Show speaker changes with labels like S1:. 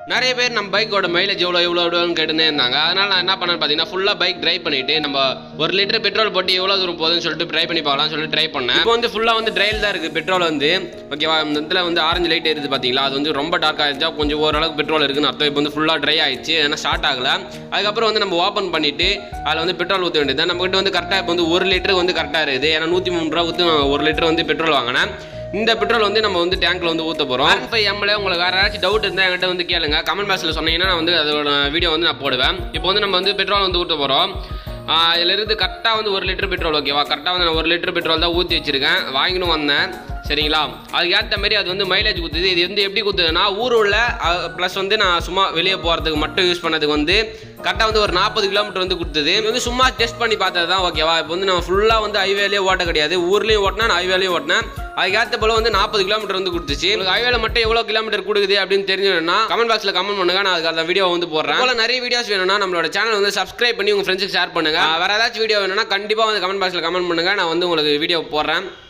S1: நிறைய பேர் நம்ம பைக்கோட மைலேஜ் எவ்வளோ எவ்வளோ எவ்வளோன்னு கேட்டுனே இருந்தாங்க அதனால நான் என்ன பண்ணேன்னு பார்த்தீங்கன்னா ஃபுல்லாக பைக் ட்ரை பண்ணிட்டு நம்ம ஒரு லிட்டர் பெட்ரோல் போட்டு எவ்வளோ தூரம் போகுதுன்னு சொல்லிட்டு ட்ரை பண்ணி பார்க்கலாம் சொல்லிட்டு ட்ரை பண்ணேன் இப்போ வந்து ஃபுல்லாக வந்து ட்ரைல் தான் இருக்குது பெட்ரோல் வந்து ஓகேவா இந்த இடத்துல வந்து ஆரஞ்சு லைட் எரியுது பார்த்தீங்களா அது வந்து ரொம்ப டார்க் ஆயிடுச்சா கொஞ்சம் ஓரளவுக்கு பெட்ரோல் இருக்குன்னு அர்த்தம் இப்போ வந்து ஃபுல்லாக ட்ரை ஆயிடுச்சு ஏன்னா ஸ்டார்ட் ஆகல அதுக்கப்புறம் வந்து நம்ம ஓப்பன் பண்ணிட்டு அதில் வந்து பெட்ரோல் ஊற்ற வேண்டியது நம்ம கிட்ட வந்து கரெக்டாக இப்போ வந்து ஒரு லிட்டர் வந்து கரெக்டாக இருக்குது ஏன்னா நூற்றி மூணு ரூபா ஊற்றி ஒரு லிட்டர் வந்து பெட்ரோல் வாங்கினேன் இந்த பெட்ரோல் வந்து நம்ம வந்து டேங்க்ல வந்து ஊற்ற போகிறோம் ஆர் ஃபைவ் எம்எல்ஏ உங்களுக்கு வேற ஏதாச்சும் டவுட் இருந்தால் என்கிட்ட வந்து கேளுங்க கமெண்ட் பாக்ஸில் சொன்னீங்கன்னா நான் வந்து அதோட வீடியோ வந்து நான் போடுவேன் இப்போ வந்து நம்ம வந்து பெட்ரோல் வந்து ஊற்ற போகிறோம் இதில் இருந்து கரெக்டாக வந்து ஒரு லிட்டர் பெட்ரோல் ஓகேவா கரெக்டாக வந்து நான் ஒரு லிட்டர் பெட்ரோல் தான் ஊற்றி வச்சிருக்கேன் வாங்கின்னு வந்தேன் சரிங்களா அதுக்கு ஏற்ற மாதிரி அது வந்து மைலேஜ் குத்துது இது வந்து எப்படி குத்துதுன்னா ஊர் உள்ள ப்ளஸ் வந்து நான் சும்மா வெளியே போகிறதுக்கு மட்டும் யூஸ் பண்ணதுக்கு வந்து கரெக்டாக வந்து ஒரு நாற்பது கிலோமீட்டர் வந்து கொடுத்தது இது வந்து சும்மா டெஸ்ட் பண்ணி பார்த்தது தான் ஓகேவா இப்போ வந்து நான் ஃபுல்லாக வந்து ஹைவேலேயே ஓட்ட கிடையாது ஊர்லேயும் ஓட்டினேன் நான் ஹைவேலையும் ஓட்டினேன் அதுக்கு ஏற்ற போல வந்து நாற்பது கிலோமீட்டர் வந்து கொடுத்துச்சு உங்களுக்கு ஹைவேல மட்டும் எவ்வளோ கிலோமீட்டர் கொடுக்குது அப்படின்னு தெரிஞ்சதுன்னா கமெண்ட் பாக்ஸில் கமெண்ட் பண்ணுங்க நான் அதுக்கு அந்த வீடியோ வந்து போடுறேன் போல நிறைய வீடியோஸ் வேணும்னா நம்மளோட சேனல் வந்து சப்ஸ்கிரைப் பண்ணி உங்கள் ஃப்ரெண்ட்ஸுக்கு ஷேர் பண்ணுங்க வேற ஏதாச்சும் வீடியோ வேணும்னா கண்டிப்பாக வந்து கமெண்ட் பாக்ஸில் கமெண்ட் பண்ணுங்க நான் வந்து உங்களுக்கு வீடியோ போடுறேன்